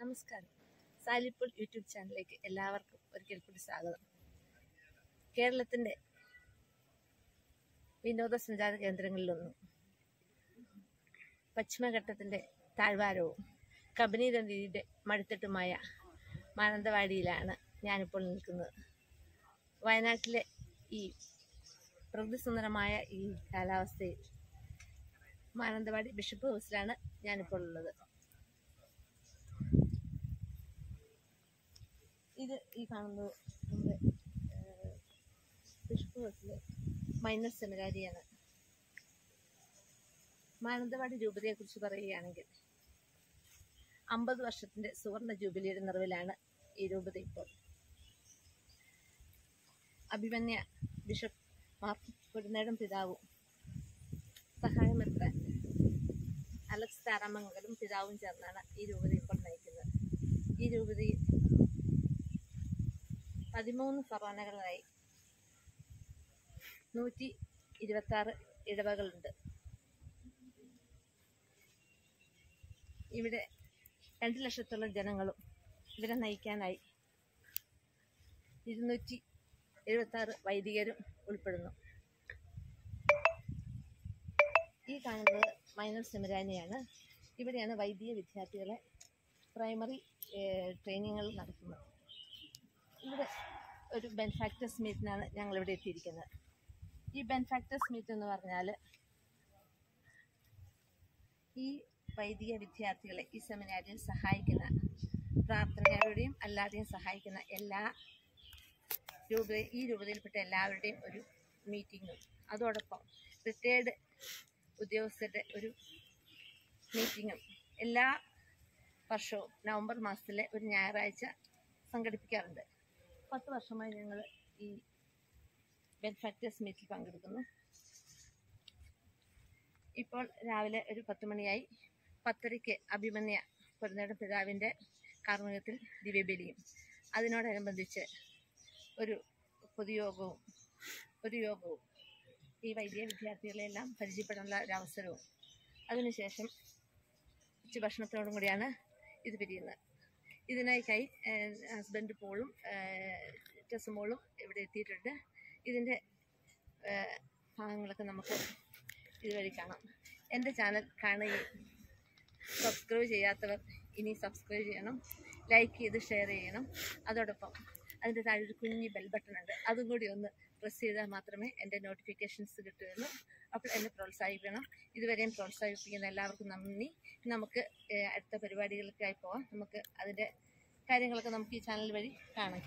നമസ്കാരം സാലിപ്പോൾ യൂട്യൂബ് ചാനലിലേക്ക് എല്ലാവർക്കും ഒരിക്കൽ കൂടി സ്വാഗതം കേരളത്തിൻ്റെ വിനോദസഞ്ചാര കേന്ദ്രങ്ങളിലൊന്നും പശ്ചിമഘട്ടത്തിൻ്റെ താഴ്വാരവും കബനി നദിയുടെ മടുത്തിട്ടുമായ മാനന്തവാടിയിലാണ് ഞാനിപ്പോൾ നിൽക്കുന്നത് വയനാട്ടിലെ ഈ പ്രകൃതിസുന്ദരമായ ഈ കാലാവസ്ഥയിൽ മാനന്തവാടി ബിഷപ്പ് ഹൗസിലാണ് ഞാനിപ്പോൾ ഉള്ളത് ഇത് ഈ കാണുന്നത് നമ്മുടെ ഏഹ്, ബിഷപ്പ് ഹൗസിലെ മൈനർ സെമിനാരിയാണ് മാനന്തവാടി ജൂബിലിയെ കുറിച്ച് പറയുകയാണെങ്കിൽ അമ്പത് വർഷത്തിന്റെ സുവർണ ജൂബിലിയുടെ നിറവിലാണ് ഈ രൂപത ഇപ്പോൾ അഭിമന്യ ബിഷപ്പ് മാർ കൊടുനേടം പിതാവും സഹായമെത്താൻ അലക്സ് താരാമംഗലും പിതാവും ചേർന്നാണ് ഈ രൂപത ഇപ്പോൾ നയിക്കുന്നത് ഈ രൂപതയിൽ പതിമൂന്ന് ഫറോനകളായി നൂറ്റി ഇരുപത്തി ആറ് ഇടവകളുണ്ട് ഇവിടെ രണ്ട് ലക്ഷത്തോളം ജനങ്ങളും ഇവരെ നയിക്കാനായി ഇരുന്നൂറ്റി എഴുപത്തി ആറ് വൈദികരും ഉൾപ്പെടുന്നു ഈ കാണുന്നത് മൈനർ സെമിരാനിയാണ് ഇവിടെയാണ് വൈദിക വിദ്യാർത്ഥികളെ പ്രൈമറി ട്രെയിനിങ്ങുകൾ നടത്തുന്നത് ഇവിടെ ഒരു ബെൻഫാക്ടേഴ്സ് മീറ്റിനാണ് ഞങ്ങൾ ഇവിടെ എത്തിയിരിക്കുന്നത് ഈ ബെൻഫാക്ടേഴ്സ് മീറ്റ് എന്ന് പറഞ്ഞാൽ ഈ വൈദിക വിദ്യാർത്ഥികളെ ഈ സെമിനാരിൽ സഹായിക്കുന്ന പ്രാർത്ഥനകളുടെയും അല്ലാതെയും സഹായിക്കുന്ന എല്ലാ രൂപ ഈ രൂപതയിൽപ്പെട്ട എല്ലാവരുടെയും ഒരു മീറ്റിങ്ങും അതോടൊപ്പം റിട്ടയേർഡ് ഉദ്യോഗസ്ഥരുടെ ഒരു മീറ്റിങ്ങും എല്ലാ വർഷവും നവംബർ മാസത്തിലെ ഒരു ഞായറാഴ്ച സംഘടിപ്പിക്കാറുണ്ട് പത്ത് വർഷമായി ഞങ്ങൾ ഈ ബെൻഫാക്ടേഴ്സ് മീറ്റിൽ പങ്കെടുക്കുന്നു ഇപ്പോൾ രാവിലെ ഒരു പത്ത് മണിയായി പത്തരയ്ക്ക് അഭിമന്യ പെരുന്നേടം പിതാവിൻ്റെ കാർമ്മികത്തിൽ ദിവ്യബലിയും അതിനോടനുബന്ധിച്ച് ഒരു പൊതുയോഗവും ഒരു യോഗവും ഈ വൈദ്യ വിദ്യാർത്ഥികളെല്ലാം പരിചയപ്പെടാനുള്ള ഒരു അവസരവും അതിനുശേഷം ഉച്ചഭക്ഷണത്തോടും കൂടിയാണ് ഇത് പിരിയുന്നത് ഇതിനായി കൈ ഹസ്ബൻഡ് പോളും ടെസമോളും ഇവിടെ എത്തിയിട്ടുണ്ട് ഇതിൻ്റെ ഏഹ്, ഭാഗങ്ങളൊക്കെ നമുക്ക് ഇതുവഴി കാണാം എൻ്റെ ചാനൽ കാണുകയും സബ്സ്ക്രൈബ് ചെയ്യാത്തവർ ഇനി സബ്സ്ക്രൈബ് ചെയ്യണം ലൈക്ക് ചെയ്ത് ഷെയർ ചെയ്യണം അതോടൊപ്പം അതിൻ്റെ താഴെ ഒരു കുഞ്ഞി ബെൽ ബട്ടൺ ഉണ്ട് അതും കൂടി ഒന്ന് പ്രസ് ചെയ്താൽ മാത്രമേ എൻ്റെ നോട്ടിഫിക്കേഷൻസ് കിട്ടുകയുള്ളൂ അപ്പോൾ എന്നെ പ്രോത്സാഹിപ്പിക്കണം ഇതുവരെയും പ്രോത്സാഹിപ്പിക്കുന്ന എല്ലാവർക്കും നന്ദി നമുക്ക് ഏഹ്, അടുത്ത പരിപാടികൾക്കായി പോവാം നമുക്ക് അതിൻ്റെ കാര്യങ്ങളൊക്കെ നമുക്ക് ഈ ചാനൽ വഴി കാണാം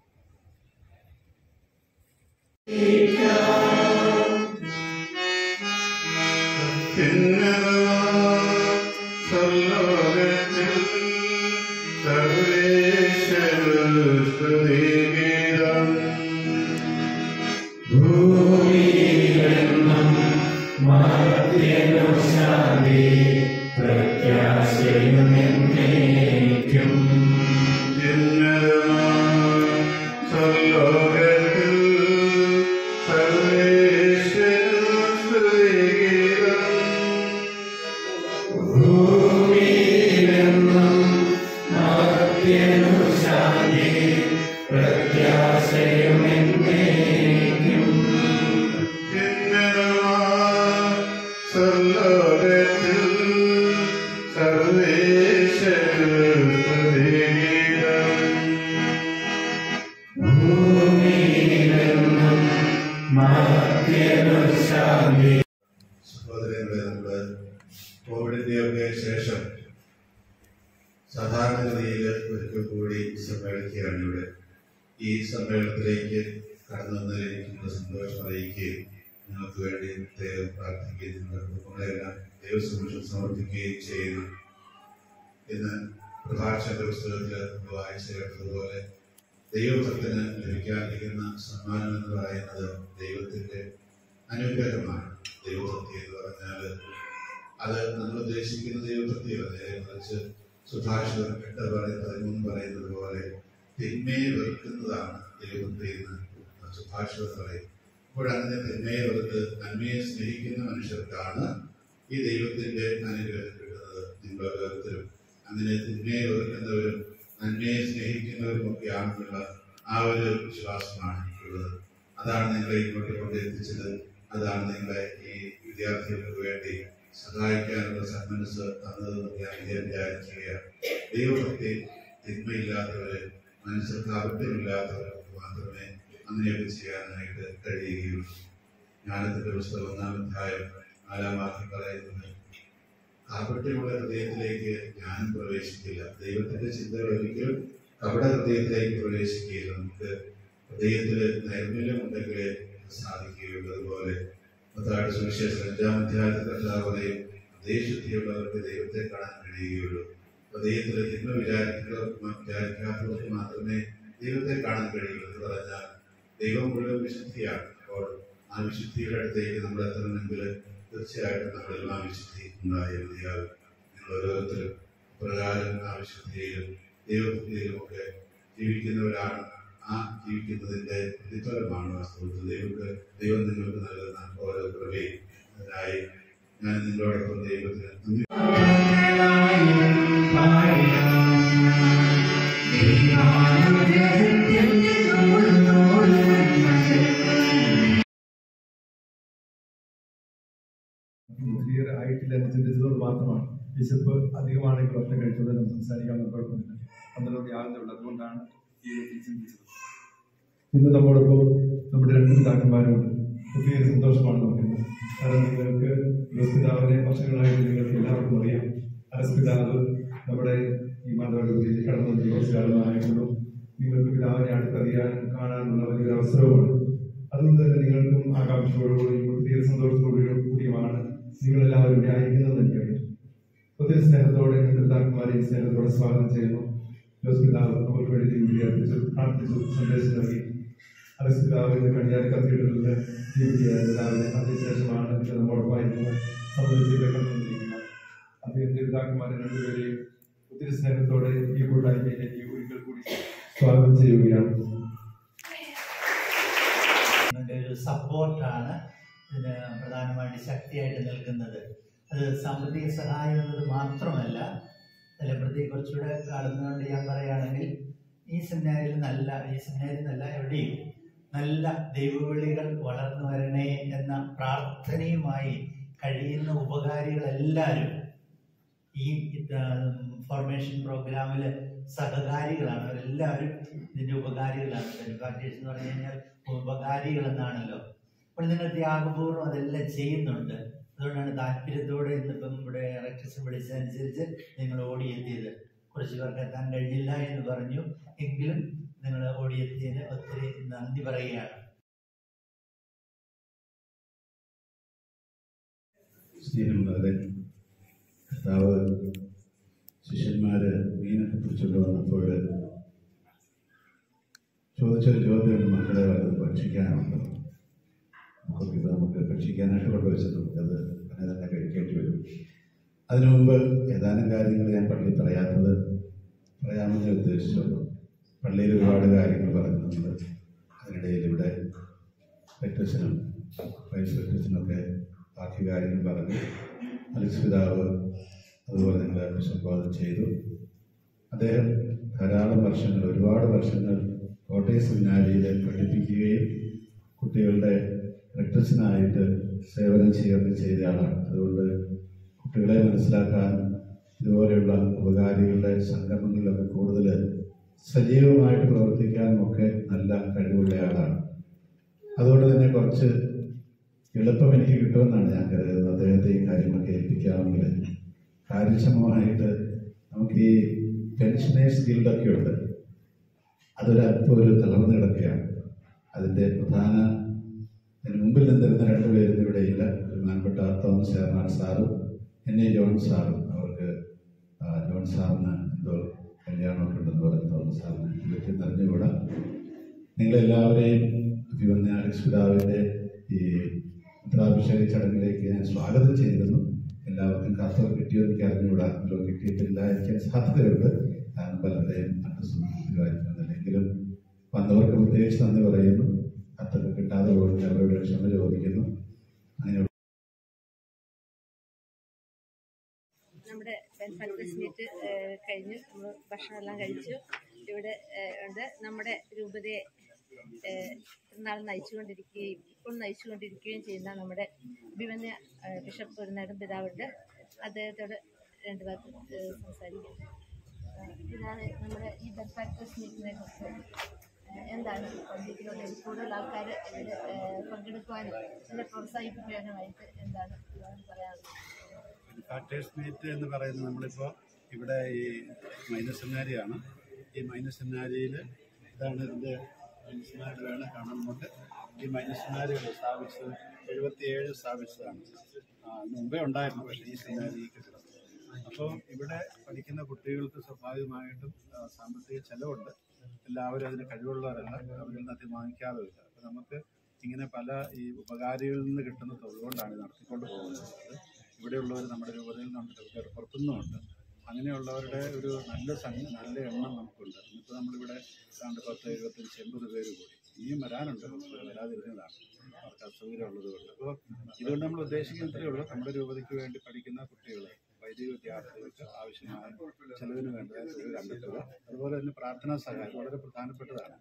സഹോദരങ്ങളെ നമ്മള് കോവിഡിന്റെയൊക്കെ ശേഷം സാധാരണഗതിയിൽ ഒരിക്കൽ കൂടി സമ്മേളിക്കുകയാണ് ഇവിടെ ഈ സമ്മേളനത്തിലേക്ക് കടന്നു വന്നതിൽ എനിക്ക് നിങ്ങളുടെ സന്തോഷം അറിയിക്കുകയും നിങ്ങൾക്ക് വേണ്ടി ദൈവം പ്രാർത്ഥിക്കുകയും നിങ്ങളുടെ കുടുംബങ്ങളെല്ലാം ദൈവസമക്ഷം സമർപ്പിക്കുകയും ചെയ്യുന്നു ഇന്ന് പ്രഭാഷക പുസ്തകത്തിൽ നമ്മൾ വായിച്ചു കേട്ടതുപോലെ ദൈവഭക്തന് ലഭിക്കാനിരിക്കുന്ന സമ്മാനം എന്ന് പറയുന്നത് ദൈവത്തിന്റെ അനുഗ്രഹമാണ് ദൈവഭക്തി എന്ന് പറഞ്ഞാൽ അത് നമ്മൾ ഉദ്ദേശിക്കുന്ന ദൈവഭക്തിയല്ല നേരെ മറിച്ച് സുഭാഷിതം എട്ട് പറയുന്ന പതിമൂന്ന് പറയുന്നത് പോലെ തിന്മയെ വെറുക്കുന്നതാണ് ദൈവഭക്തി എന്ന് സുഭാഷിതം പറയും അപ്പോഴങ്ങനെ തിന്മയെ വെറുത്ത് നന്മയെ സ്നേഹിക്കുന്ന മനുഷ്യർക്കാണ് ഈ ദൈവത്തിന്റെ അനുഗ്രഹം കിട്ടുന്നത് നിങ്ങൾ ഓരോരുത്തരും അങ്ങനെ തിന്മയെ വെറുക്കുന്നവരും നന്മയെ സ്നേഹിക്കുന്നവരും ഒക്കെയാണെന്നുള്ള ആ ഒരു വിശ്വാസമാണ് എനിക്കുള്ളത് അതാണ് നിങ്ങളെ ഇങ്ങോട്ട് കൊണ്ടെത്തിച്ചത് അതാണ് നിങ്ങളെ ഈ വിദ്യാർത്ഥികൾക്ക് വേണ്ടി സഹായിക്കാനുള്ള സന്മനസ് തന്നതെന്ന് ഞാൻ വിചാരിക്കുകയാണ് ദൈവഭക്തി തിന്മയില്ലാത്തവര് മനസ്സിൽ കാപട്യമില്ലാത്തവർക്ക് മാത്രമേ അങ്ങനെയൊക്കെ ചെയ്യാനായിട്ട് കഴിയുകയുള്ളൂ ജ്ഞാനത്തിന്റെ പുസ്തകം ഒന്നാം അധ്യായം നാലാം വാക്യം പറയുന്നത് കാപട്യമുള്ള ഹൃദയത്തിലേക്ക് ജ്ഞാനം പ്രവേശിക്കില്ല ദൈവത്തിന്റെ ചിന്തകൾ ഒരിക്കലും കപട ഹൃദയത്തിലേക്ക് പ്രവേശിക്കുകയില്ല നമുക്ക് ഹൃദയത്തിൽ നൈർമല്യം ഉണ്ടെങ്കിലേ ഇത് സാധിക്കുകയുള്ളൂ അതുപോലെ മത്താട് സുവിശേഷം അഞ്ചാം അധ്യായത്തിൽ കർത്താവ് പറയും ദേശുദ്ധിയുള്ളവർക്ക് ദൈവത്തെ കാണാൻ കഴിയുകയുള്ളൂ ഹൃദയത്തിൽ തിന്മ വിചാരിക്കുന്നവർക്ക് വിചാരിക്കാത്തവർക്ക് മാത്രമേ ദൈവത്തെ കാണാൻ കഴിയുള്ളൂ എന്ന് പറഞ്ഞാൽ ദൈവം മുഴുവൻ വിശുദ്ധിയാണ് അപ്പോൾ ആ വിശുദ്ധിയുടെ അടുത്തേക്ക് നമ്മൾ എത്തണമെങ്കിൽ തീർച്ചയായിട്ടും നമ്മളിൽ ആ വിശുദ്ധി ഉണ്ടായേ മതിയാകും നിങ്ങൾ ഓരോരുത്തരും പ്രകാരം ആ വിശുദ്ധിയിലും ദൈവഭക്തിയിലും ഒക്കെ ജീവിക്കുന്നവരാണ് ആ ജീവിക്കുന്നതിന്റെ പ്രതിഫലമാണ് വാസ്തവത്തിൽ ദൈവക്ക് ദൈവം നിങ്ങൾക്ക് നൽകുന്ന ഓരോ കൃപയും അതിനായി ഞാൻ നിങ്ങളോടൊപ്പം ദൈവത്തിന് നന്ദി ക്ലിയർ ആയിട്ടില്ല എന്ന് ചിന്തിച്ചതുകൊണ്ട് മാത്രമാണ് വിശപ്പ് അധികമാണെങ്കിൽ ഭക്ഷണം കഴിച്ചത് നമുക്ക് സംസാരിക്കാമെന്ന് കുഴപ്പമില്ല പന്ത്രണ്ട് ആകുന്നുള്ളൂ അതുകൊണ്ടാണ് ഈ രീതിയിൽ ചിന്തിച്ചത് ഇന്ന് നമ്മോടൊപ്പം നമ്മുടെ രണ്ട് പിതാക്കന്മാരുണ്ട് ഒത്തിരി സന്തോഷമാണ് നമുക്ക് കാരണം നിങ്ങൾക്ക് അരസ്പിതാവിനെ വർഷങ്ങളായിട്ട് നിങ്ങൾക്ക് എല്ലാവർക്കും അറിയാം അരസ്പിതാവ് നമ്മുടെ ഈ മാധവത്തിൽ കടന്നു വന്ന കുറച്ച് കാലമായിട്ടുള്ളൂ നിങ്ങൾക്ക് പിതാവിനെ അടുത്തറിയാനും കാണാനുള്ള വലിയൊരു അവസരവുമാണ് അതുകൊണ്ട് തന്നെ നിങ്ങൾക്കും ആകാംക്ഷയോടുകൂടിയും ഒത്തിരി സന്തോഷത്തോടുകൂടിയും കൂടിയുമാണ് നിങ്ങളെല്ലാവരും ഇവിടെ അയക്കുന്നതെന്ന് എനിക്കറിയാം ഒത്തിരി സ്നേഹത്തോടെ പിതാക്കന്മാരെയും സ്നേഹത്തോടെ സ്വാഗതം ചെയ്യുന്നു ജോസ് പിതാവ് അവർക്ക് വേണ്ടി ജീവിതം അർപ്പിച്ചു പ്രാർത്ഥിച്ചു സന്ദേശം നൽകി അലസ് പിതാവ് ഇന്ന് കണ്യാരി കത്തീഡ്രലിൽ ജീവിക്കുകയായ പിതാവിനെ അതിനുശേഷമാണ് ഇത് നമ്മോടൊപ്പമായിരിക്കുന്നത് സംബന്ധിച്ച് കണ്ടുകൊണ്ടിരിക്കുക അദ്ദേഹത്തിന്റെ പിതാക്കന്മാരെ രണ്ടുപേരെയും ഒത്തിരി സ്നേഹത്തോടെ ഈ കൂട്ടായ്മയിലേക്ക് ഒരിക്കൽ കൂടി സ്വാഗതം ചെയ്യുകയാണ് അതിൻ്റെ ഒരു സപ്പോർട്ടാണ് ഇതിന് പ്രധാനമായിട്ട് ശക്തിയായിട്ട് നിൽക്കുന്നത് അത് സാമ്പത്തിക സഹായം എന്നത് മാത്രമല്ല സെലിബ്രിറ്റി കുറച്ചുകൂടെ കടന്നുകൊണ്ട് ഞാൻ പറയുകയാണെങ്കിൽ ഈ സെമിനാരിൽ നല്ല ഈ സെമിനാരിൽ നല്ല എവിടെയും നല്ല ദൈവവിളികൾ വളർന്നു വരണേ എന്ന പ്രാർത്ഥനയുമായി കഴിയുന്ന ഉപകാരികളെല്ലാവരും ഈ ഫോർമേഷൻ പ്രോഗ്രാമിൽ സഹകാരികളാണ് അവരെല്ലാവരും ഇതിൻ്റെ ഉപകാരികളാണ് ബെനിഫാക്ടേഴ്സ് എന്ന് പറഞ്ഞു കഴിഞ്ഞാൽ ഉപകാരികൾ എന്നാണല്ലോ അപ്പോൾ നിങ്ങൾ ത്യാഗപൂർവ്വം അതെല്ലാം ചെയ്യുന്നുണ്ട് അതുകൊണ്ടാണ് താല്പര്യത്തോടെ ഇന്നിപ്പം ഇവിടെ ഇലക്ട്രിസിറ്റി വിളിച്ചതനുസരിച്ച് നിങ്ങൾ ഓടിയെത്തിയത് കുറച്ച് പേർക്ക് എത്താൻ കഴിഞ്ഞില്ല എന്ന് പറഞ്ഞു എങ്കിലും നിങ്ങൾ ഓടിയെത്തിയതിന് ഒത്തിരി നന്ദി പറയുകയാണ് സ്നേഹമുള്ളവരെ കർത്താവ് ശിഷ്യന്മാര് മീനൊക്കെ പിടിച്ചുകൊണ്ട് വന്നപ്പോൾ ചോദിച്ചൊരു ചോദ്യമുണ്ട് മക്കളെ വല്ലതും ഭക്ഷിക്കാനുണ്ടോ നമുക്കൊക്കെ ഇത് നമുക്ക് ഭക്ഷിക്കാനായിട്ട് കൊണ്ടുവച്ചത് നമുക്കത് അങ്ങനെ തന്നെ കഴിക്കേണ്ടി വരും അതിനു മുമ്പ് ഏതാനും കാര്യങ്ങൾ ഞാൻ പള്ളി പറയാത്തത് പറയാമെന്ന് ഉദ്ദേശിച്ചുള്ളൂ പള്ളിയിൽ ഒരുപാട് കാര്യങ്ങൾ പറയുന്നുണ്ട് അതിനിടയിൽ ഇവിടെ വെറ്റസിനും വൈസ് വെറ്റസിനൊക്കെ ബാക്കി കാര്യങ്ങൾ പറഞ്ഞു അലക്സ് പിതാവ് അതുപോലെ നിങ്ങൾ അഭിസംബോധന ചെയ്തു അദ്ദേഹം ധാരാളം വർഷങ്ങൾ ഒരുപാട് വർഷങ്ങൾ കോട്ടയം സെമിനാരിയിൽ പഠിപ്പിക്കുകയും കുട്ടികളുടെ റെക്ടസിനായിട്ട് സേവനം ചെയ്യുകയൊക്കെ ചെയ്ത ആളാണ് അതുകൊണ്ട് കുട്ടികളെ മനസ്സിലാക്കാൻ ഇതുപോലെയുള്ള ഉപകാരികളുടെ സംഗമങ്ങളിലൊക്കെ കൂടുതൽ സജീവമായിട്ട് പ്രവർത്തിക്കാനും ഒക്കെ നല്ല കഴിവുള്ള ആളാണ് അതുകൊണ്ട് തന്നെ കുറച്ച് എളുപ്പം എനിക്ക് കിട്ടുമെന്നാണ് ഞാൻ കരുതുന്നത് അദ്ദേഹത്തെ ഈ കാര്യങ്ങളൊക്കെ ഏൽപ്പിക്കാമെങ്കിൽ കാര്യക്ഷമമായിട്ട് നമുക്ക് ഈ പെൻഷനേഴ്സ് ഗിൽഡൊക്കെ ഉണ്ട് അതൊരല്പം ഒരു തളർന്നു കിടക്കുകയാണ് അതിൻ്റെ പ്രധാന ഇതിന് മുമ്പിൽ നിന്നിരുന്ന രണ്ടുപേരും ഇവിടെ ഇല്ല ബഹുമാനപ്പെട്ട തോമസ് എറണാട് സാറും എന്നെ ജോൺ സാറും അവർക്ക് ആ, ജോൺ സാറിന് എന്തോ കല്യാണമൊക്കെ ഉണ്ടെന്ന് പറഞ്ഞു തോമസ് സാറിന് ഇതൊക്കെ അറിഞ്ഞുകൂടാ നിങ്ങളെല്ലാവരെയും അഭിവന്യ അലക്സ് പിതാവിൻ്റെ ഈ ഉത്തരാഭിഷേക ചടങ്ങിലേക്ക് ഞാൻ സ്വാഗതം ചെയ്യുന്നു എല്ലാവർക്കും കത്ത് കിട്ടിയോ എനിക്ക് അറിഞ്ഞുകൂടാ എന്തോ കിട്ടിയിട്ടില്ലായിരിക്കാൻ സാധ്യതയുണ്ട് കാരണം പലരുടെയും അഡ്രസ്സും വായിക്കുന്നില്ലെങ്കിലും വന്നവർക്ക് പ്രത്യേകിച്ച് നന്ദി പറയുന്നു കത്തൊക്കെ കിട്ടാതെ പോയി അവരോട് ക്ഷമ ചോദിക്കുന്നു അങ്ങനെ നമ്മുടെ ബെൻഫാക്ടേഴ്സ് മീറ്റ് കഴിഞ്ഞു നമ്മൾ ഭക്ഷണമെല്ലാം കഴിച്ചു ഇവിടെ ഏഹ്, ഉണ്ട് നമ്മുടെ രൂപതയെ ഏഹ്, നാൾ നയിച്ചുകൊണ്ടിരിക്കുകയും ഇപ്പോൾ നയിച്ചുകൊണ്ടിരിക്കുകയും ചെയ്യുന്ന നമ്മുടെ അഭിമന്യ ഏഹ്, ബിഷപ്പ് ഒരുനേരം പിതാവുണ്ട് അദ്ദേഹത്തോട് രണ്ട് വാക്ക് ഏഹ്, സംസാരിക്കും ഏഹ്, ഇതാണ് നമ്മുടെ ഈ ബെൻഫാക്ടേഴ്സ് മീറ്റിനെ കുറിച്ച് ഏഹ്, എന്താണ് പബ്ലിക്കിലുള്ള കൂടുതൽ ആൾക്കാർ ഇതിൽ ഏഹ്, പങ്കെടുക്കുവാനും ഇതിനെ പ്രോത്സാഹിപ്പിക്കാനുമായിട്ട് എന്താണ് ഇതാണ് പറയാനുള്ളത് ഫാക്ടേഴ്സ് മീറ്റ് എന്ന് പറയുന്നത് നമ്മളിപ്പോൾ ഇവിടെ ഈ മൈനസ് സെമിനാരിയാണ് ഈ മൈനസ് സെമിനാരിയിൽ ഇതാണ് ഇതിൻ്റെ മൈനസ് സെമിനാരിലാണ് കാണുന്നത് ഈ മൈനസ് സെമിനാരികൾ സ്ഥാപിച്ചത് എഴുപത്തിയേഴ് സ്ഥാപിച്ചതാണ് ആ, അതിന് മുമ്പേ ഉണ്ടായിരുന്നു പക്ഷേ ഈ സെമിനാരി കിട്ടുന്നത് അപ്പോൾ ഇവിടെ പഠിക്കുന്ന കുട്ടികൾക്ക് സ്വാഭാവികമായിട്ടും ആ, സാമ്പത്തിക ചെലവുണ്ട് എല്ലാവരും അതിന് കഴിവുള്ളവരല്ല അവരിൽ നിന്ന് അധികം വാങ്ങിക്കാറുമില്ല അപ്പോൾ നമുക്ക് ഇങ്ങനെ പല ഈ ഉപകാരികളിൽ നിന്ന് കിട്ടുന്ന തൊഴിലുകൊണ്ടാണ് ഇത് നടത്തിക്കൊണ്ട് പോകുന്നത് ഇവിടെയുള്ളവർ നമ്മുടെ രൂപതയിൽ നമ്മുടെ കവിതയുടെ പുറത്തുനിന്നുമുണ്ട് അങ്ങനെയുള്ളവരുടെ ഒരു നല്ല സംഘ നല്ല എണ്ണം നമുക്കുണ്ട് ഇന്നിപ്പോൾ നമ്മളിവിടെ ഏതാണ്ട് പത്ത് എഴുപത്തഞ്ച് എൺപത് പേര് കൂടി ഇനിയും വരാനുണ്ട് പക്ഷേ വരാതിരുന്നതാണ് അവർക്ക് അസൗകര്യമുള്ളത് കൊണ്ട് അപ്പോൾ ഇതുകൊണ്ട് നമ്മൾ ഉദ്ദേശിക്കുന്നതേ ഉള്ളൂ നമ്മുടെ രൂപതയ്ക്ക് വേണ്ടി പഠിക്കുന്ന കുട്ടികളെ വൈദിക വിദ്യാർത്ഥികൾക്ക് ആവശ്യമായ ചെലവിന് വേണ്ട തൊഴിൽ കണ്ടെത്തുക അതുപോലെ തന്നെ പ്രാർത്ഥനാ സഹായം വളരെ പ്രധാനപ്പെട്ടതാണ്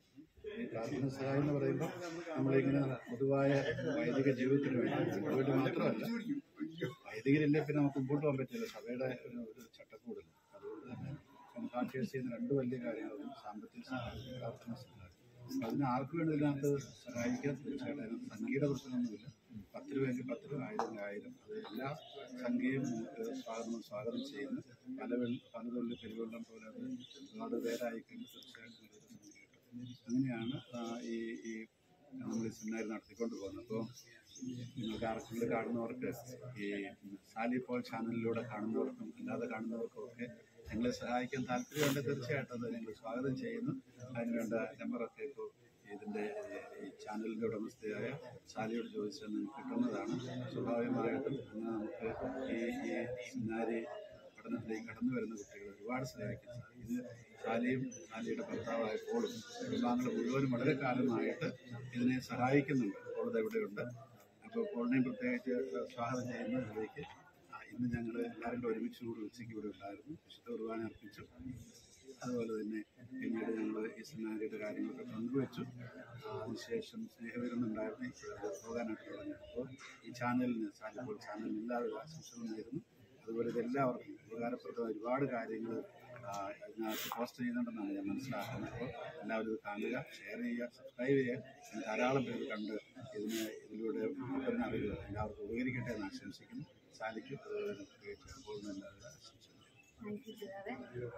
ഈ പ്രാർത്ഥന സഹായം എന്ന് പറയുമ്പോൾ നമ്മളിങ്ങനെ പൊതുവായ വൈദിക ജീവിതത്തിന് വേണ്ടി നമുക്ക് വേണ്ടി മാത്രമല്ല വൈദികരില്ലേ പിന്നെ നമുക്ക് മുമ്പോട്ട് പോകാൻ പറ്റില്ല സഭയുടെ ഒരു ഒരു ചട്ടക്കൂടില്ല അതുകൊണ്ട് തന്നെ കൺഫാക്ടേഴ്സ് ചെയ്യുന്ന രണ്ട് വലിയ കാര്യങ്ങളാണ് സാമ്പത്തിക സഹായം പ്രാർത്ഥന സഹായം അപ്പൊ അതിന് ആർക്ക് വേണ്ടി ഇതിനകത്ത് സഹായിക്കാൻ തീർച്ചയായിട്ടും അതിനകത്ത് സംഖ്യയുടെ പ്രശ്നമൊന്നുമില്ല പത്ത് രൂപയെങ്കിൽ പത്ത് രൂപ ആയിരം ആയിരം അത് എല്ലാ സംഖ്യയും നമുക്ക് സ്വാഗതം സ്വാഗതം ചെയ്യുന്നു പല വെള്ള പല തുള്ളി പെരുവെള്ളം പോലെ അത് ഒരുപാട് പേരായി കഴിഞ്ഞാൽ തീർച്ചയായിട്ടും ഇതൊരു സംഖ്യ കിട്ടും. അങ്ങനെയാണ് ആ, ഈ ഈ നമ്മൾ ഈ സെമിനാർ നടത്തിക്കൊണ്ട് പോകുന്നത് അപ്പോൾ നിങ്ങൾക്ക് ആർക്കെങ്കിലും കാണുന്നവർക്ക് ഈ സാലി പോൾ ചാനലിലൂടെ കാണുന്നവർക്കും അല്ലാതെ കാണുന്നവർക്കും ഒക്കെ ഞങ്ങളെ സഹായിക്കാൻ താല്പര്യമുണ്ട് തീർച്ചയായിട്ടും അത് ഞങ്ങൾ സ്വാഗതം ചെയ്യുന്നു അതിനുവേണ്ട നമ്പറൊക്കെ ഇപ്പോൾ ഇതിൻ്റെ ഈ ചാനലിൻ്റെ ഉടമസ്ഥയായ സാലിയോട് ചോദിച്ചാൽ നിങ്ങൾക്ക് കിട്ടുന്നതാണ് സ്വാഭാവികമായിട്ടും അങ്ങനെ നമുക്ക് ഈ ഈ സെമിനാരി പഠനത്തിലേക്ക് കടന്നു വരുന്ന കുട്ടികൾ ഒരുപാട് സഹായിക്കും ഇത് സാലിയും സാലിയുടെ ഭർത്താവായ പോളും കുടുംബാംഗങ്ങൾ മുഴുവനും വളരെ കാലമായിട്ട് ഇതിനെ സഹായിക്കുന്നുണ്ട് പോളത് ഇവിടെയുണ്ട് അപ്പോൾ പോളിനെയും പ്രത്യേകിച്ച് സ്വാഗതം ചെയ്യുന്ന ഇതിലേക്ക് ആ, ഇന്ന് ഞങ്ങൾ എല്ലാവരും കൂടെ ഒരുമിച്ച് കൂടി ഉച്ചയ്ക്ക് ഇവിടെ ഉണ്ടായിരുന്നു വിശുദ്ധ കുർബാന അർപ്പിച്ചു അതുപോലെ തന്നെ പിന്നീട് ഞങ്ങൾ ഈ സെമിനാരിയുടെ കാര്യങ്ങളൊക്കെ പങ്കുവച്ചു ആ, അതിനുശേഷം സ്നേഹവിരുന്നുണ്ടായിരുന്നു ഇപ്പോൾ പോകാനായിട്ട് തുടങ്ങി അപ്പോൾ ഈ ചാനലിന് സാലിപ്പോൾ ചാനലിന് എല്ലാവിധ ആശംസകളും നേരുന്നു അതുപോലെ ഇതെല്ലാവർക്കും ഉപകാരപ്രദമായ ഒരുപാട് കാര്യങ്ങൾ ഇതിനകത്ത് പോസ്റ്റ് ചെയ്യുന്നുണ്ടെന്നാണ് ഞാൻ മനസ്സിലാക്കുന്നത് അപ്പോൾ എല്ലാവരും ഇത് കാണുക ഷെയർ ചെയ്യുക സബ്സ്ക്രൈബ് ചെയ്യുക അങ്ങനെ ധാരാളം പേര് കണ്ട് ഇതിന് ഇതിലൂടെ കിട്ടുന്ന അറിവ് എല്ലാവർക്കും ഉപകരിക്കട്ടെ എന്ന് ആശംസിക്കുന്നു സാലിക്കും അതുപോലെ തന്നെ പ്രത്യേകിച്ച് പോകുന്ന എല്ലാവരും ആശംസിക്കുന്നു താങ്ക് യു പിതാവേ.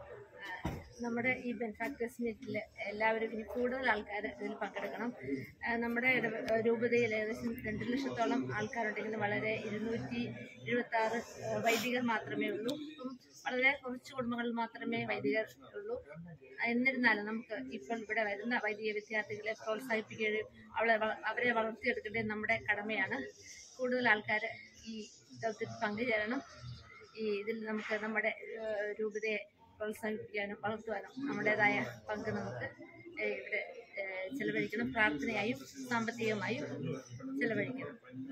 ആ, നമ്മുടെ ഈ ബെൻഫാക്ടേഴ്സ് മീറ്റിൽ എല്ലാവരും ഇനി കൂടുതൽ ആൾക്കാർ ഇതിൽ പങ്കെടുക്കണം ആ, നമ്മുടെ ഇടവ- രൂപതയിൽ ഏകദേശം രണ്ട് ലക്ഷത്തോളം ആൾക്കാരുണ്ടെങ്കിലും വളരെ ഇരുന്നൂറ്റി എഴുപത്തി ആറ് വൈദികർ മാത്രമേ ഉള്ളൂ അപ്പം വളരെ കുറച്ച് കുടുംബങ്ങളിൽ മാത്രമേ വൈദികർ ഉള്ളൂ എന്നിരുന്നാലും നമുക്ക് ഇപ്പോൾ ഇവിടെ വരുന്ന വൈദിക വിദ്യാർത്ഥികളെ പ്രോത്സാഹിപ്പിക്കുകയും അവളെ വ- അവരെ വളർത്തിയെടുക്കേണ്ടത് നമ്മുടെ കടമയാണ് കൂടുതൽ ആൾക്കാർ ഈ ദൗത്യത്തിൽ പങ്കുചേരണം ഈ ഇതിൽ നമുക്ക് നമ്മുടെ ഏഹ്, രൂപതയെ പ്രോത്സാഹിപ്പിക്കാനും വളർത്തുവാനും നമ്മുടേതായ പങ്ക് നമുക്ക് ഏഹ്, ഇവിടെ ഏഹ്, ചെലവഴിക്കണം പ്രാർത്ഥനയായും സാമ്പത്തികമായും ചെലവഴിക്കണം